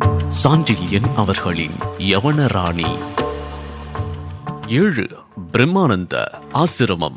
சாண்டில்யன் அவர்களின் யவனராணி ஏழு பிரம்மானந்த ஆசிரமம்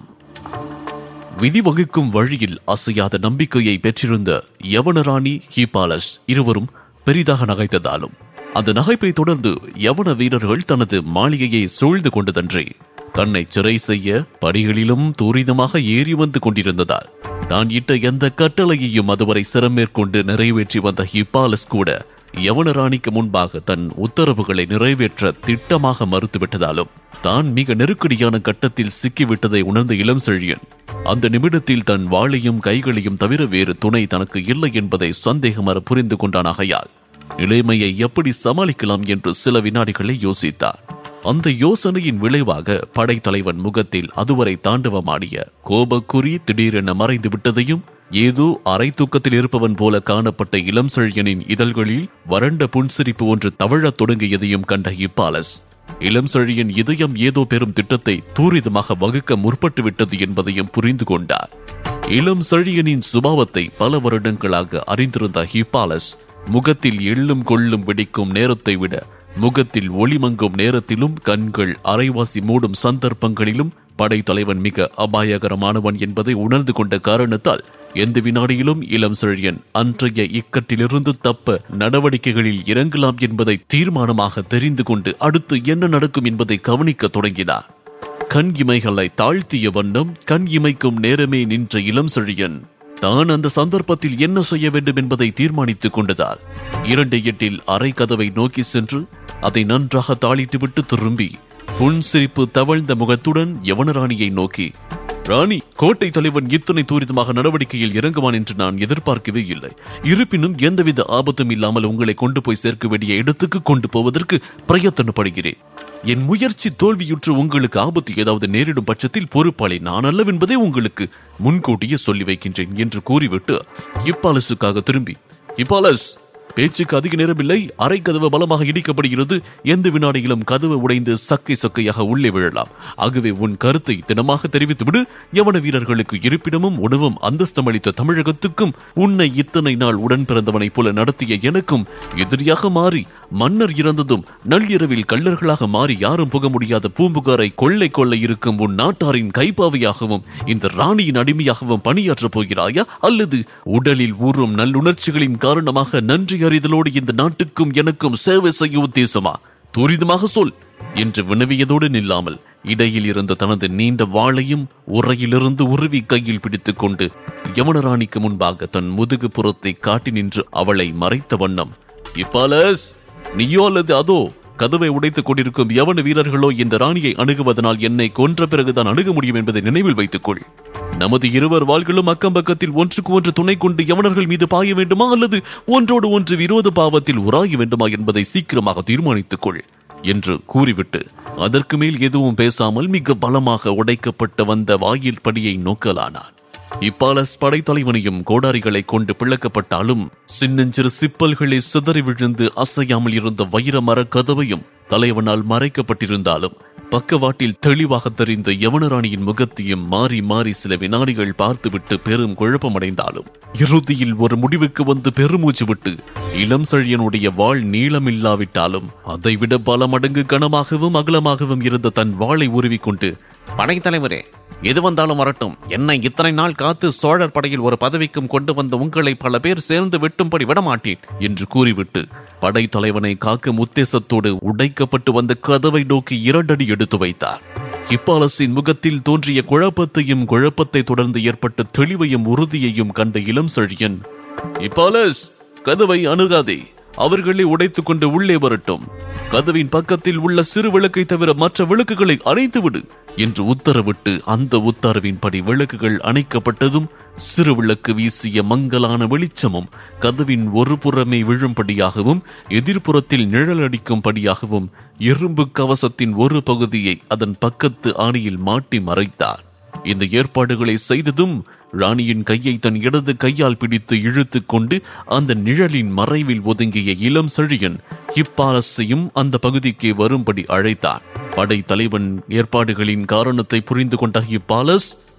விதி வகுக்கும் வழியில் அசையாத நம்பிக்கையை பெற்றிருந்த யவனராணி ஹீபாலஸ் இருவரும் பெரிதாக நகைத்ததாலும் அந்த நகைப்பை தொடர்ந்து யவன வீரர்கள் தனது மாளிகையை சூழ்ந்து கொண்டதன்றி தன்னை சிறை செய்ய படிகளிலும் துரிதமாக ஏறி வந்து கொண்டிருந்ததால் தான் இட்ட எந்த கட்டளையையும் அதுவரை சிரம் மேற்கொண்டு நிறைவேற்றி வந்த ஹிப்பாலஸ் கூட யவனராணிக்கு முன்பாக தன் உத்தரவுகளை நிறைவேற்ற திட்டமாக மறுத்துவிட்டதாலும் தான் மிக நெருக்கடியான கட்டத்தில் சிக்கிவிட்டதை உணர்ந்த இளம் செழியன் அந்த நிமிடத்தில் தன் வாளையும் கைகளையும் தவிர வேறு துணை தனக்கு இல்லை என்பதை சந்தேகமர புரிந்து கொண்டானாகையால் நிலைமையை எப்படி சமாளிக்கலாம் என்று சில வினாடிகளை யோசித்தார் அந்த யோசனையின் விளைவாக படைத்தலைவன் முகத்தில் அதுவரை தாண்டவமாடிய கோபக்குறி திடீரென மறைந்து விட்டதையும் ஏதோ அரை தூக்கத்தில் இருப்பவன் போல காணப்பட்ட இளம் செழியனின் இதழ்களில் வறண்ட புன்சிரிப்பு ஒன்று தவழத் தொடங்கியதையும் கண்ட இப்பாலஸ் இளம் செழியன் இதயம் ஏதோ பெரும் திட்டத்தை தூரிதமாக வகுக்க முற்பட்டு விட்டது என்பதையும் புரிந்து கொண்டார் இளம் செழியனின் சுபாவத்தை பல வருடங்களாக அறிந்திருந்த ஹிப்பாலஸ் முகத்தில் எள்ளும் கொள்ளும் வெடிக்கும் நேரத்தை விட முகத்தில் ஒளிமங்கும் நேரத்திலும் கண்கள் அரைவாசி மூடும் சந்தர்ப்பங்களிலும் படைத்தலைவன் மிக அபாயகரமானவன் என்பதை உணர்ந்து கொண்ட காரணத்தால் எந்த வினாடியிலும் இளம் செழியன் அன்றைய இக்கட்டிலிருந்து தப்ப நடவடிக்கைகளில் இறங்கலாம் என்பதை தீர்மானமாக தெரிந்து கொண்டு அடுத்து என்ன நடக்கும் என்பதை கவனிக்க தொடங்கினார் கண் இமைகளை தாழ்த்திய வண்ணம் கண் இமைக்கும் நேரமே நின்ற இளம் செழியன் தான் அந்த சந்தர்ப்பத்தில் என்ன செய்ய வேண்டும் என்பதை தீர்மானித்துக் கொண்டதால் இரண்டு எட்டில் அரை கதவை நோக்கி சென்று அதை நன்றாக தாளிட்டுவிட்டு திரும்பி புன்சிரிப்பு தவழ்ந்த முகத்துடன் யவனராணியை நோக்கி ராணி கோட்டை தலைவன் இத்தனை தூரிதமாக நடவடிக்கையில் இறங்குவான் என்று நான் எதிர்பார்க்கவே இல்லை இருப்பினும் எந்தவித ஆபத்தும் இல்லாமல் உங்களை கொண்டு போய் சேர்க்க வேண்டிய இடத்துக்கு கொண்டு போவதற்கு பிரயத்தனப்படுகிறேன் என் முயற்சி தோல்வியுற்று உங்களுக்கு ஆபத்து ஏதாவது நேரிடும் பட்சத்தில் பொறுப்பாளி நான் அல்லவென்பதை உங்களுக்கு முன்கூட்டியே சொல்லி வைக்கின்றேன் என்று கூறிவிட்டு இப்பாலசுக்காக திரும்பி இப்பாலஸ் பேச்சுக்கு அதிக நேரமில்லை அரை கதவு பலமாக இடிக்கப்படுகிறது எந்த வினாடியிலும் கதவு உடைந்து சக்கை சக்கையாக உள்ளே விழலாம் ஆகவே உன் கருத்தை தினமாக தெரிவித்துவிடு யவன வீரர்களுக்கு இருப்பிடமும் உணவும் அந்தஸ்தம் அளித்த தமிழகத்துக்கும் உன்னை இத்தனை நாள் உடன் பிறந்தவனைப் போல நடத்திய எனக்கும் எதிரியாக மாறி மன்னர் இறந்ததும் நள்ளிரவில் கள்ளர்களாக மாறி யாரும் புக முடியாத பூம்புகாரை கொள்ளை கொள்ள இருக்கும் உன் நாட்டாரின் கைப்பாவையாகவும் இந்த ராணியின் அடிமையாகவும் பணியாற்றப் போகிறாயா அல்லது உடலில் ஊறும் நல்லுணர்ச்சிகளின் காரணமாக நன்றி அறிதலோடு இந்த நாட்டுக்கும் எனக்கும் சேவை செய்ய உத்தேசமா துரிதமாக சொல் என்று வினவியதோடு நில்லாமல் இடையில் இருந்த தனது நீண்ட வாளையும் உரையிலிருந்து உருவி கையில் பிடித்துக் கொண்டு யமனராணிக்கு முன்பாக தன் முதுகு புறத்தை காட்டி நின்று அவளை மறைத்த வண்ணம் இப்பாலஸ் நீயோ அல்லது அதோ கதவை உடைத்துக் கொண்டிருக்கும் யவன வீரர்களோ இந்த ராணியை அணுகுவதனால் என்னை கொன்ற பிறகுதான் அணுக முடியும் என்பதை நினைவில் வைத்துக் கொள் நமது இருவர் வாள்களும் அக்கம் பக்கத்தில் ஒன்றுக்கு ஒன்று துணை கொண்டு யவனர்கள் மீது பாய வேண்டுமா அல்லது ஒன்றோடு ஒன்று விரோத பாவத்தில் உராய வேண்டுமா என்பதை சீக்கிரமாக தீர்மானித்துக் கொள் என்று கூறிவிட்டு அதற்கு மேல் எதுவும் பேசாமல் மிக பலமாக உடைக்கப்பட்டு வந்த வாயில் படியை நோக்கலானான் இப்பாலஸ் படைத்தலைவனையும் கோடாரிகளை கொண்டு பிளக்கப்பட்டாலும் சின்னஞ்சிறு சிப்பல்களை சிதறி விழுந்து அசையாமல் இருந்த வைர மர கதவையும் தலைவனால் மறைக்கப்பட்டிருந்தாலும் பக்கவாட்டில் தெளிவாக தெரிந்த யவனராணியின் முகத்தையும் மாறி மாறி சில வினாடிகள் பார்த்துவிட்டு பெரும் குழப்பமடைந்தாலும் இறுதியில் ஒரு முடிவுக்கு வந்து பெருமூச்சு விட்டு இளம் செழியனுடைய வாள் நீளமில்லாவிட்டாலும் அதைவிட பல மடங்கு கனமாகவும் அகலமாகவும் இருந்த தன் வாளை உருவிக்கொண்டு படைத்தலைவரே எது வந்தாலும் வரட்டும் என்னை இத்தனை நாள் காத்து சோழர் படையில் ஒரு பதவிக்கும் கொண்டு வந்த உங்களை பல பேர் சேர்ந்து வெட்டும்படி விடமாட்டேன் என்று கூறிவிட்டு படைத்தலைவனை காக்கும் உத்தேசத்தோடு உடைக்கப்பட்டு வந்த கதவை நோக்கி இரண்டடி எடுத்து வைத்தார் ஹிப்பாலஸின் முகத்தில் தோன்றிய குழப்பத்தையும் குழப்பத்தை தொடர்ந்து ஏற்பட்ட தெளிவையும் உறுதியையும் கண்ட இளம் செழியன் இப்பாலஸ் கதவை அணுகாதே அவர்களே உடைத்துக் கொண்டு உள்ளே வரட்டும் கதவின் பக்கத்தில் உள்ள சிறு விளக்கை தவிர மற்ற விளக்குகளை அணைத்து விடு என்று உத்தரவிட்டு அந்த உத்தரவின்படி விளக்குகள் அணைக்கப்பட்டதும் சிறு விளக்கு வீசிய மங்கலான வெளிச்சமும் கதவின் ஒரு புறமே விழும்படியாகவும் எதிர்ப்புறத்தில் நிழலடிக்கும்படியாகவும் இரும்பு கவசத்தின் ஒரு பகுதியை அதன் பக்கத்து ஆணியில் மாட்டி மறைத்தார் இந்த ஏற்பாடுகளை செய்ததும் ராணியின் கையை தன் இடது கையால் பிடித்து இழுத்துக் கொண்டு அந்த நிழலின் மறைவில் ஒதுங்கிய இளம் செழியன் ஹிப்பாலஸையும் அந்த பகுதிக்கு வரும்படி அழைத்தார் படை தலைவன் ஏற்பாடுகளின் காரணத்தை புரிந்து கொண்ட ஹிப்பாலஸ்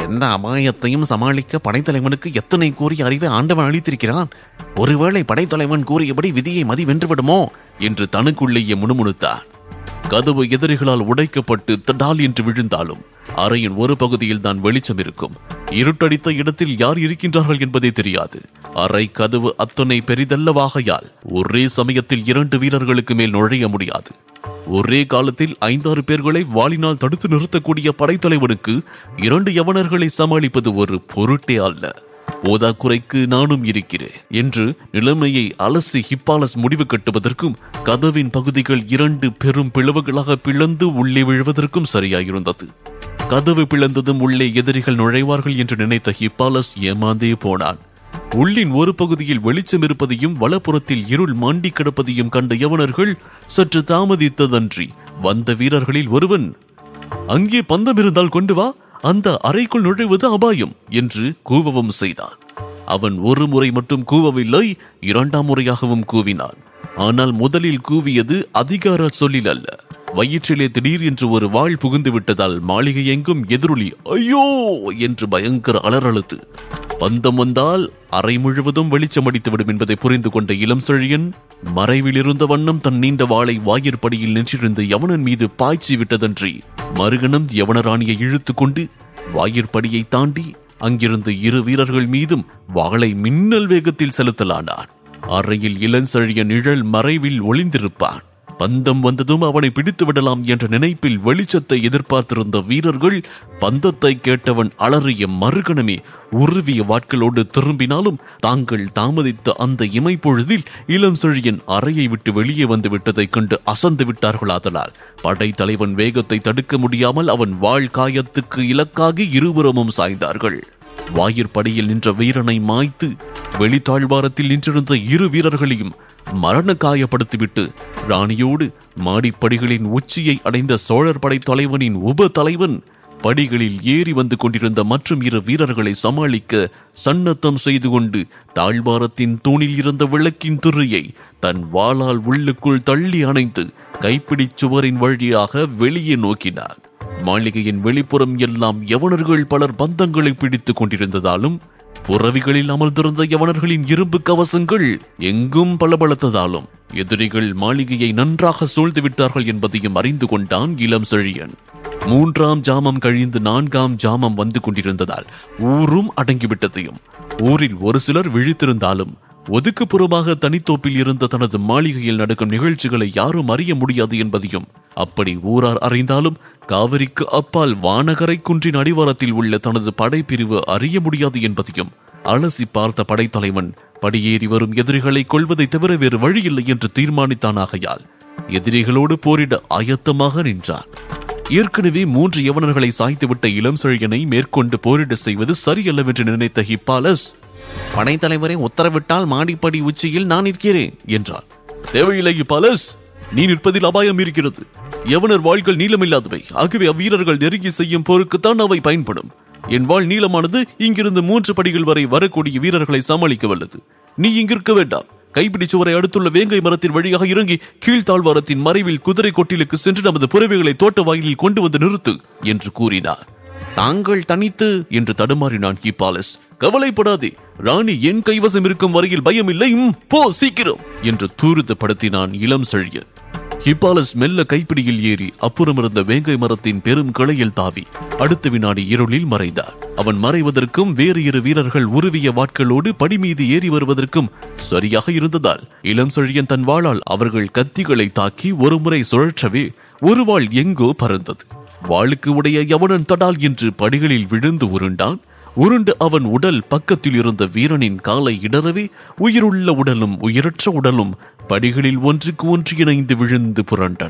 எந்த அபாயத்தையும் சமாளிக்க படைத்தலைவனுக்கு எத்தனை கூறிய அறிவை ஆண்டவன் அளித்திருக்கிறான் ஒருவேளை படைத்தலைவன் கூறியபடி விதியை மதி வென்றுவிடுமோ என்று தனக்குள்ளேயே முணுமுணுத்தான் கதவு எதிரிகளால் உடைக்கப்பட்டு தடால் என்று விழுந்தாலும் அறையின் ஒரு பகுதியில் தான் வெளிச்சம் இருக்கும் இருட்டடித்த இடத்தில் யார் இருக்கின்றார்கள் என்பதே தெரியாது அறை கதவு அத்தனை பெரிதல்லவாகையால் ஒரே சமயத்தில் இரண்டு வீரர்களுக்கு மேல் நுழைய முடியாது ஒரே காலத்தில் ஐந்தாறு பேர்களை வாளினால் தடுத்து நிறுத்தக்கூடிய படைத்தலைவனுக்கு இரண்டு யவனர்களை சமாளிப்பது ஒரு பொருட்டே அல்ல போதாக்குறைக்கு நானும் இருக்கிறேன் என்று நிலைமையை அலசி ஹிப்பாலஸ் முடிவு கட்டுவதற்கும் கதவின் பகுதிகள் இரண்டு பெரும் பிளவுகளாக பிளந்து உள்ளே விழுவதற்கும் சரியாயிருந்தது கதவு பிளந்ததும் உள்ளே எதிரிகள் நுழைவார்கள் என்று நினைத்த ஹிப்பாலஸ் ஏமாந்தே போனான் உள்ளின் ஒரு பகுதியில் வெளிச்சம் இருப்பதையும் வலப்புறத்தில் இருள் மாண்டி கிடப்பதையும் கண்ட யவனர்கள் சற்று தாமதித்ததன்றி வந்த வீரர்களில் ஒருவன் அங்கே பந்தம் இருந்தால் கொண்டு வா அந்த அறைக்குள் நுழைவது அபாயம் என்று கூவவும் செய்தான் அவன் ஒரு முறை மட்டும் கூவவில்லை இரண்டாம் முறையாகவும் கூவினான் ஆனால் முதலில் கூவியது அதிகார சொல்லில் அல்ல வயிற்றிலே திடீர் என்று ஒரு வாள் புகுந்து விட்டதால் மாளிகை எங்கும் எதிரொலி ஐயோ என்று பயங்கர அலறழுத்து பந்தம் வந்தால் அறை முழுவதும் வெளிச்சமடித்துவிடும் என்பதை புரிந்து கொண்ட இளம் செழியன் மறைவில் இருந்த வண்ணம் தன் நீண்ட வாளை வாயிற்படியில் நின்றிருந்த யவனன் மீது பாய்ச்சி விட்டதன்றி மறுகணம் யவனராணியை இழுத்துக் கொண்டு வாயிற்படியை தாண்டி அங்கிருந்த இரு வீரர்கள் மீதும் வாளை மின்னல் வேகத்தில் செலுத்தலானான் அறையில் இளஞ்செழிய நிழல் மறைவில் ஒளிந்திருப்பான் பந்தம் வந்ததும் அவனை பிடித்து விடலாம் என்ற நினைப்பில் வெளிச்சத்தை எதிர்பார்த்திருந்த வீரர்கள் பந்தத்தை கேட்டவன் அலறிய மறுகணமே உருவிய வாட்களோடு திரும்பினாலும் தாங்கள் தாமதித்த அந்த இமைப்பொழுதில் இளம் செழியன் அறையை விட்டு வெளியே வந்து விட்டதைக் கண்டு அசந்து விட்டார்களாதலால் படைத்தலைவன் வேகத்தை தடுக்க முடியாமல் அவன் வாழ் காயத்துக்கு இலக்காகி இருபுறமும் சாய்ந்தார்கள் வாயிற்படியில் நின்ற வீரனை மாய்த்து வெளித்தாழ்வாரத்தில் நின்றிருந்த இரு வீரர்களையும் மரண காயப்படுத்திவிட்டு ராணியோடு மாடிப்படிகளின் உச்சியை அடைந்த சோழர் படை தலைவனின் உப தலைவன் படிகளில் ஏறி வந்து கொண்டிருந்த மற்றும் இரு வீரர்களை சமாளிக்க சன்னத்தம் செய்து கொண்டு தாழ்வாரத்தின் தூணில் இருந்த விளக்கின் திரையை தன் வாளால் உள்ளுக்குள் தள்ளி அணைத்து கைப்பிடிச் சுவரின் வழியாக வெளியே நோக்கினார் மாளிகையின் வெளிப்புறம் எல்லாம் யவனர்கள் பலர் பந்தங்களை பிடித்துக் கொண்டிருந்ததாலும் புறவிகளில் அமர்ந்திருந்த யவனர்களின் இரும்பு கவசங்கள் எங்கும் பளபளத்ததாலும் எதிரிகள் மாளிகையை நன்றாக சூழ்ந்து விட்டார்கள் என்பதையும் அறிந்து கொண்டான் இளம் செழியன் மூன்றாம் ஜாமம் கழிந்து நான்காம் ஜாமம் வந்து கொண்டிருந்ததால் ஊரும் அடங்கிவிட்டதையும் ஊரில் ஒரு சிலர் விழித்திருந்தாலும் ஒதுக்குப்புறமாக தனித்தோப்பில் இருந்த தனது மாளிகையில் நடக்கும் நிகழ்ச்சிகளை யாரும் அறிய முடியாது என்பதையும் அப்படி ஊரார் அறிந்தாலும் காவிரிக்கு அப்பால் வானகரை குன்றின் அடிவாரத்தில் உள்ள தனது படைப்பிரிவு அறிய முடியாது என்பதையும் அலசி பார்த்த படைத்தலைவன் படியேறி வரும் எதிரிகளை கொள்வதை தவிர வேறு வழியில்லை என்று தீர்மானித்தானாகையால் எதிரிகளோடு போரிட ஆயத்தமாக நின்றான் ஏற்கனவே மூன்று யவனர்களை சாய்த்துவிட்ட இளம் செழியனை மேற்கொண்டு போரிட செய்வது சரியல்லவென்று நினைத்த ஹிப்பாலஸ் படைத்தலைவரை உத்தரவிட்டால் மாடிப்படி உச்சியில் நான் இருக்கிறேன் என்றான் தேவையில்லை ஹிப்பாலஸ் நீ நிற்பதில் அபாயம் இருக்கிறது யவனர் வாள்கள் நீளமில்லாதவை ஆகவே அவ்வீரர்கள் நெருங்கி செய்யும் போருக்குத்தான் அவை பயன்படும் என் வாழ் நீளமானது இங்கிருந்து மூன்று படிகள் வரை வரக்கூடிய வீரர்களை சமாளிக்க வல்லது நீ இங்கிருக்க வேண்டாம் கைப்பிடி சுவரை அடுத்துள்ள வேங்கை மரத்தின் வழியாக இறங்கி கீழ்த்தாழ்வாரத்தின் மறைவில் குதிரை கொட்டிலுக்கு சென்று நமது புறவைகளை தோட்ட வாயிலில் கொண்டு வந்து நிறுத்து என்று கூறினார் தாங்கள் தனித்து என்று தடுமாறினான் ஹிப்பாலஸ் கவலைப்படாதே ராணி என் கைவசம் இருக்கும் வரையில் பயமில்லை ம், போ சீக்கிரம் என்று தூரிதப்படுத்தினான் இளம் செழிய ஹிப்பாலஸ் மெல்ல கைப்பிடியில் ஏறி அப்புறம் இருந்த வேங்கை மரத்தின் பெரும் கிளையில் தாவி அடுத்த வினாடி இருளில் மறைந்தார் அவன் மறைவதற்கும் வேறு இரு வீரர்கள் உருவிய வாட்களோடு படி மீது ஏறி வருவதற்கும் சரியாக இருந்ததால் இளம் செழியன் தன் வாளால் அவர்கள் கத்திகளை தாக்கி ஒருமுறை சுழற்றவே ஒரு வாள் எங்கோ பறந்தது வாளுக்கு உடைய யவனன் தடால் என்று படிகளில் விழுந்து உருண்டான் உருண்டு அவன் உடல் பக்கத்தில் இருந்த வீரனின் காலை இடறவே உயிருள்ள உடலும் உயிரற்ற உடலும் படிகளில் ஒன்றுக்கு ஒன்று இணைந்து விழுந்து புரண்டன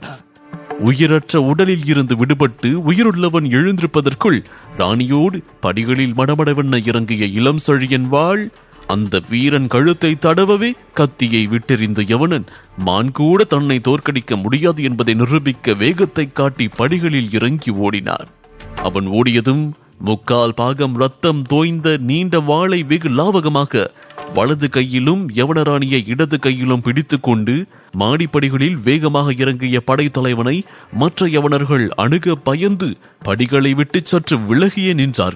உயிரற்ற உடலில் இருந்து விடுபட்டு உயிருள்ளவன் எழுந்திருப்பதற்குள் ராணியோடு படிகளில் மடமடவென்ன இறங்கிய இளம் செழியன் வாழ் அந்த வீரன் கழுத்தை தடவவே கத்தியை விட்டெறிந்த யவனன் மான் கூட தன்னை தோற்கடிக்க முடியாது என்பதை நிரூபிக்க வேகத்தை காட்டி படிகளில் இறங்கி ஓடினான் அவன் ஓடியதும் முக்கால் பாகம் ரத்தம் தோய்ந்த நீண்ட வாளை வெகு லாவகமாக வலது கையிலும் யவனராணியை இடது கையிலும் பிடித்துக்கொண்டு மாடிப்படிகளில் வேகமாக இறங்கிய படைத்தலைவனை மற்ற யவனர்கள் அணுக பயந்து படிகளை விட்டு சற்று விலகியே நின்றார்கள்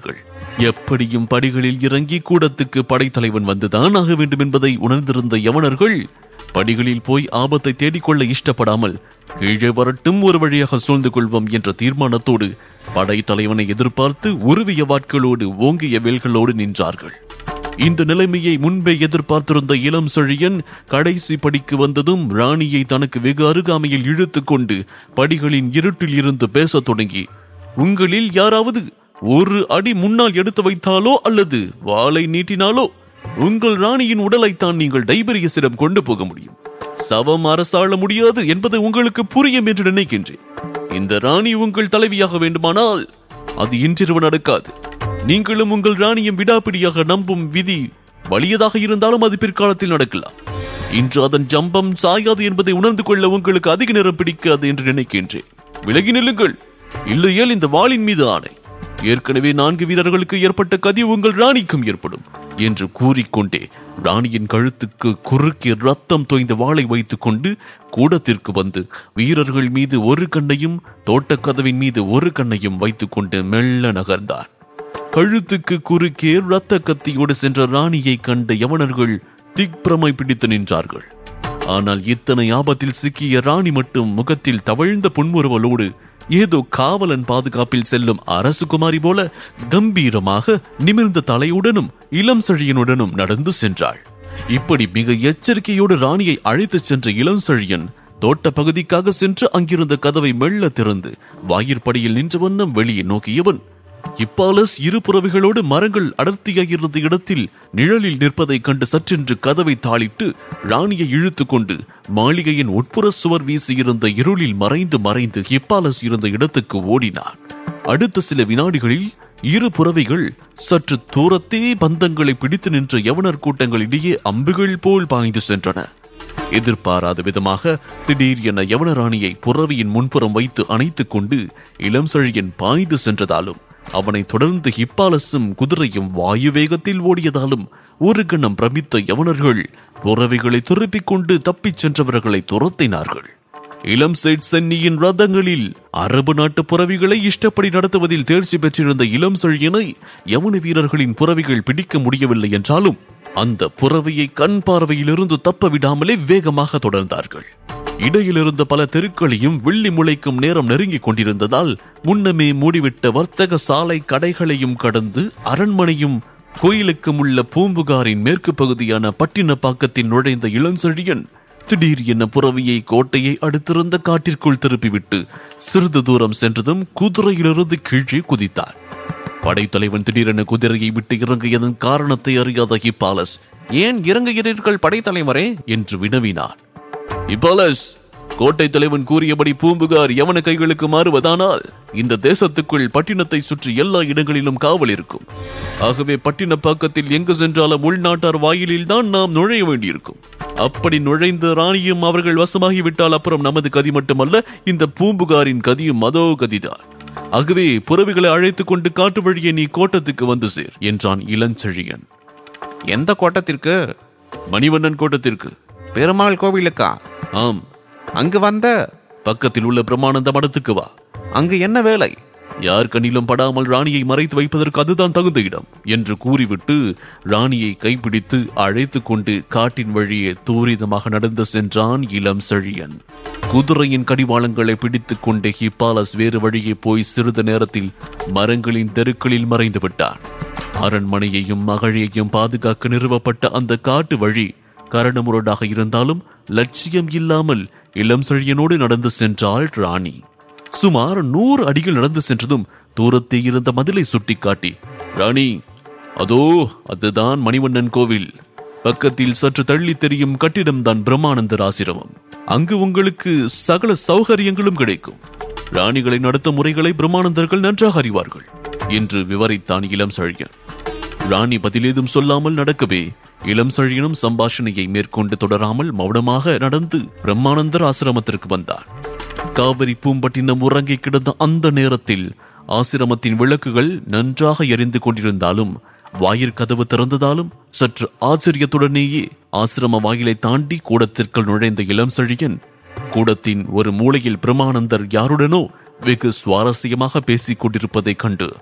எப்படியும் படிகளில் இறங்கி கூடத்துக்கு படைத்தலைவன் வந்துதான் ஆக வேண்டும் என்பதை உணர்ந்திருந்த யவனர்கள் படிகளில் போய் ஆபத்தை தேடிக்கொள்ள இஷ்டப்படாமல் கீழே வரட்டும் ஒரு வழியாக சூழ்ந்து கொள்வோம் என்ற தீர்மானத்தோடு படைத்தலைவனை எதிர்பார்த்து உருவிய வாட்களோடு ஓங்கிய வேல்களோடு நின்றார்கள் இந்த நிலைமையை முன்பே எதிர்பார்த்திருந்த இளம் செழியன் கடைசி படிக்கு வந்ததும் ராணியை தனக்கு வெகு அருகாமையில் இழுத்துக் கொண்டு படிகளின் இருட்டில் இருந்து பேசத் தொடங்கி உங்களில் யாராவது ஒரு அடி முன்னால் எடுத்து வைத்தாலோ அல்லது வாளை நீட்டினாலோ உங்கள் ராணியின் உடலைத்தான் நீங்கள் டைபரியஸிடம் கொண்டு போக முடியும் சவம் அரசாள முடியாது என்பது உங்களுக்கு புரியும் என்று நினைக்கின்றேன் இந்த ராணி உங்கள் தலைவியாக வேண்டுமானால் அது இன்றிரவு நடக்காது நீங்களும் உங்கள் ராணியும் விடாப்பிடியாக நம்பும் விதி வலியதாக இருந்தாலும் அது பிற்காலத்தில் நடக்கலாம் இன்று அதன் ஜம்பம் சாயாது என்பதை உணர்ந்து கொள்ள உங்களுக்கு அதிக நேரம் பிடிக்காது என்று நினைக்கின்றேன் விலகி நில்லுங்கள் இல்லையேல் இந்த வாளின் மீது ஆணை ஏற்கனவே நான்கு வீரர்களுக்கு ஏற்பட்ட கதி உங்கள் ராணிக்கும் ஏற்படும் என்று கூறிக்கொண்டே ராணியின் கழுத்துக்கு குறுக்கே ரத்தம் தோய்ந்த வாளை வைத்துக் கொண்டு கூடத்திற்கு வந்து வீரர்கள் மீது ஒரு கண்ணையும் தோட்டக் கதவின் மீது ஒரு கண்ணையும் வைத்துக் கொண்டு மெல்ல நகர்ந்தான் கழுத்துக்கு குறுக்கே இரத்த கத்தியோடு சென்ற ராணியை கண்ட யவனர்கள் திக்பிரமை பிடித்து நின்றார்கள் ஆனால் இத்தனை ஆபத்தில் சிக்கிய ராணி மட்டும் முகத்தில் தவழ்ந்த புன்முறுவலோடு ஏதோ காவலன் பாதுகாப்பில் செல்லும் அரசுகுமாரி போல கம்பீரமாக நிமிர்ந்த தலையுடனும் இளம் செழியனுடனும் நடந்து சென்றாள் இப்படி மிக எச்சரிக்கையோடு ராணியை அழைத்துச் சென்ற இளம் செழியன் தோட்ட பகுதிக்காக சென்று அங்கிருந்த கதவை மெல்ல திறந்து வாயிற்படியில் நின்ற வண்ணம் வெளியே நோக்கியவன் இப்பாலஸ் இரு புறவிகளோடு மரங்கள் அடர்த்தியாயிருந்த இடத்தில் நிழலில் நிற்பதைக் கண்டு சற்றென்று கதவை தாளிட்டு ராணியை இழுத்துக் கொண்டு மாளிகையின் உட்புற சுவர் வீசியிருந்த இருளில் மறைந்து மறைந்து ஹிப்பாலஸ் இருந்த இடத்துக்கு ஓடினான் அடுத்த சில வினாடிகளில் இரு புறவைகள் சற்று தூரத்தே பந்தங்களை பிடித்து நின்ற யவனர் கூட்டங்களிடையே அம்புகள் போல் பாய்ந்து சென்றன எதிர்பாராத விதமாக திடீர் என யவனராணியை புறவியின் முன்புறம் வைத்து அணைத்துக் கொண்டு இளம் செழியன் பாய்ந்து சென்றதாலும் அவனை தொடர்ந்து ஹிப்பாலஸும் குதிரையும் வாயு வேகத்தில் ஓடியதாலும் ஒரு கணம் பிரமித்த யவனர்கள் புறவைகளை துருப்பிக் கொண்டு தப்பிச் சென்றவர்களை துரத்தினார்கள் இளம் சேட் சென்னியின் ரதங்களில் அரபு நாட்டு புறவிகளை இஷ்டப்படி நடத்துவதில் தேர்ச்சி பெற்றிருந்த இளம் செழியனை யவன வீரர்களின் புறவிகள் பிடிக்க முடியவில்லை என்றாலும் அந்த புறவியை கண் பார்வையிலிருந்து தப்ப விடாமலே வேகமாக தொடர்ந்தார்கள் இடையில் இருந்த பல தெருக்களையும் வெள்ளி முளைக்கும் நேரம் நெருங்கிக் கொண்டிருந்ததால் முன்னமே மூடிவிட்ட வர்த்தக சாலை கடைகளையும் கடந்து அரண்மனையும் கோயிலுக்கும் உள்ள பூம்புகாரின் மேற்கு பகுதியான பட்டினப்பாக்கத்தில் நுழைந்த இளஞ்செழியன் திடீர் என புறவியை கோட்டையை அடுத்திருந்த காட்டிற்குள் திருப்பிவிட்டு சிறிது தூரம் சென்றதும் குதிரையிலிருந்து கீழே குதித்தார் படைத்தலைவன் திடீரென குதிரையை விட்டு இறங்கியதன் காரணத்தை அறியாத ஹிப்பாலஸ் ஏன் இறங்குகிறீர்கள் படைத்தலைவரே என்று வினவினார் ஹிப்பாலஸ் கோட்டை தலைவன் கூறியபடி பூம்புகார் யவன கைகளுக்கு மாறுவதானால் இந்த தேசத்துக்குள் பட்டினத்தை சுற்றி எல்லா இடங்களிலும் காவல் இருக்கும் ஆகவே பட்டினப்பாக்கத்தில் எங்கு சென்றாலும் உள்நாட்டார் வாயிலில் தான் நாம் நுழைய வேண்டியிருக்கும் அப்படி நுழைந்த ராணியும் அவர்கள் வசமாகிவிட்டால் அப்புறம் நமது கதி மட்டுமல்ல இந்த பூம்புகாரின் கதியும் அதோ கதிதான் ஆகவே புறவிகளை அழைத்துக் கொண்டு காட்டு வழியே நீ கோட்டத்துக்கு வந்து சேர் என்றான் இளஞ்செழியன் எந்த கோட்டத்திற்கு மணிவண்ணன் கோட்டத்திற்கு பெருமாள் கோவிலுக்கா ஆம் அங்கு வந்த பக்கத்தில் உள்ள பிரம்மானந்த மடத்துக்கு வா அங்கு என்ன வேலை யார் கண்ணிலும் படாமல் ராணியை மறைத்து வைப்பதற்கு அதுதான் தகுந்த இடம் என்று கூறிவிட்டு ராணியை கைப்பிடித்து அழைத்துக் கொண்டு காட்டின் வழியே தூரிதமாக நடந்து சென்றான் இளம் செழியன் குதிரையின் கடிவாளங்களை பிடித்துக் கொண்டு ஹிப்பாலஸ் வேறு வழியே போய் சிறிது நேரத்தில் மரங்களின் தெருக்களில் மறைந்து விட்டான் அரண்மனையையும் மகழையையும் பாதுகாக்க நிறுவப்பட்ட அந்த காட்டு வழி கரடுமுரடாக இருந்தாலும் லட்சியம் இல்லாமல் இளம் செழியனோடு நடந்து சென்றாள் ராணி சுமார் நூறு அடிகள் நடந்து சென்றதும் தூரத்தே இருந்த மதிலை சுட்டிக்காட்டி ராணி அதோ அதுதான் மணிவண்ணன் கோவில் பக்கத்தில் சற்று தள்ளி தெரியும் கட்டிடம்தான் பிரம்மானந்தர் ஆசிரமம் அங்கு உங்களுக்கு சகல சௌகரியங்களும் கிடைக்கும் ராணிகளை நடத்தும் முறைகளை பிரம்மானந்தர்கள் நன்றாக அறிவார்கள் என்று விவரித்தான் இளம் செழியன் ராணி பதிலேதும் சொல்லாமல் நடக்கவே இளம் செழியனும் சம்பாஷணையை மேற்கொண்டு தொடராமல் மௌனமாக நடந்து பிரம்மானந்தர் ஆசிரமத்திற்கு வந்தார் காவிரி பூம்பட்டினம் உறங்கி கிடந்த அந்த நேரத்தில் ஆசிரமத்தின் விளக்குகள் நன்றாக எரிந்து கொண்டிருந்தாலும் வாயிற்கதவு திறந்ததாலும் சற்று ஆச்சரியத்துடனேயே ஆசிரம வாயிலை தாண்டி கூடத்திற்குள் நுழைந்த இளம் செழியன் கூடத்தின் ஒரு மூலையில் பிரமானந்தர் யாருடனோ வெகு சுவாரஸ்யமாக பேசிக் கொண்டிருப்பதைக் கண்டு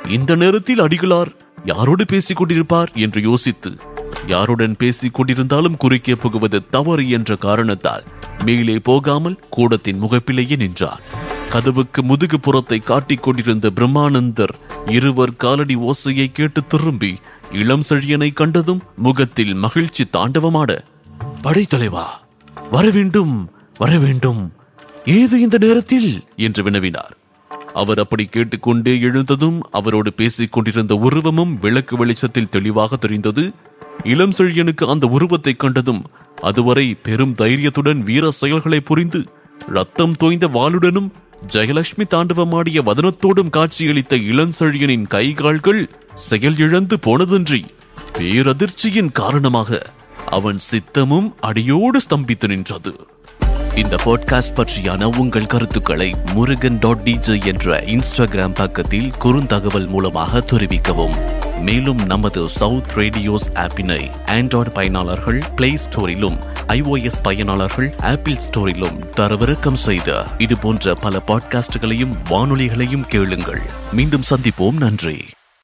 இந்த நேரத்தில் அடிகளார் யாரோடு பேசிக் கொண்டிருப்பார் என்று யோசித்து யாருடன் பேசிக் கொண்டிருந்தாலும் குறுக்கே புகுவது தவறு என்ற காரணத்தால் மேலே போகாமல் கூடத்தின் முகப்பிலேயே நின்றார் கதவுக்கு முதுகு புறத்தை காட்டிக் கொண்டிருந்த பிரம்மானந்தர் இருவர் காலடி ஓசையை கேட்டு திரும்பி இளம் செழியனை கண்டதும் முகத்தில் மகிழ்ச்சி தாண்டவமாட படைத்தலைவா வர வேண்டும் வர வேண்டும் ஏது இந்த நேரத்தில் என்று வினவினார் அவர் அப்படி கேட்டுக்கொண்டே எழுந்ததும் அவரோடு பேசிக் கொண்டிருந்த உருவமும் விளக்கு வெளிச்சத்தில் தெளிவாக தெரிந்தது இளம் செழியனுக்கு அந்த உருவத்தை கண்டதும் அதுவரை பெரும் தைரியத்துடன் வீர செயல்களை புரிந்து ரத்தம் தோய்ந்த வாளுடனும் ஜெயலட்சுமி தாண்டவமாடிய வதனத்தோடும் காட்சியளித்த இளஞ்செழியனின் கைகால்கள் செயல் இழந்து போனதன்றி பேரதிர்ச்சியின் காரணமாக அவன் சித்தமும் அடியோடு ஸ்தம்பித்து நின்றது இந்த பாட்காஸ்ட் பற்றியான உங்கள் கருத்துக்களை முருகன் டாட் டிஜே என்ற இன்ஸ்டாகிராம் பக்கத்தில் குறுந்தகவல் மூலமாக தெரிவிக்கவும் மேலும் நமது சவுத் ரேடியோஸ் ஆப்பினை ஆண்ட்ராய்டு பயனாளர்கள் பிளே ஸ்டோரிலும் iOS பயனாளர்கள் ஆப்பிள் ஸ்டோரிலும் தரவிறக்கம் செய்த இது போன்ற பல பாட்காஸ்டுகளையும் வானொலிகளையும் கேளுங்கள் மீண்டும் சந்திப்போம் நன்றி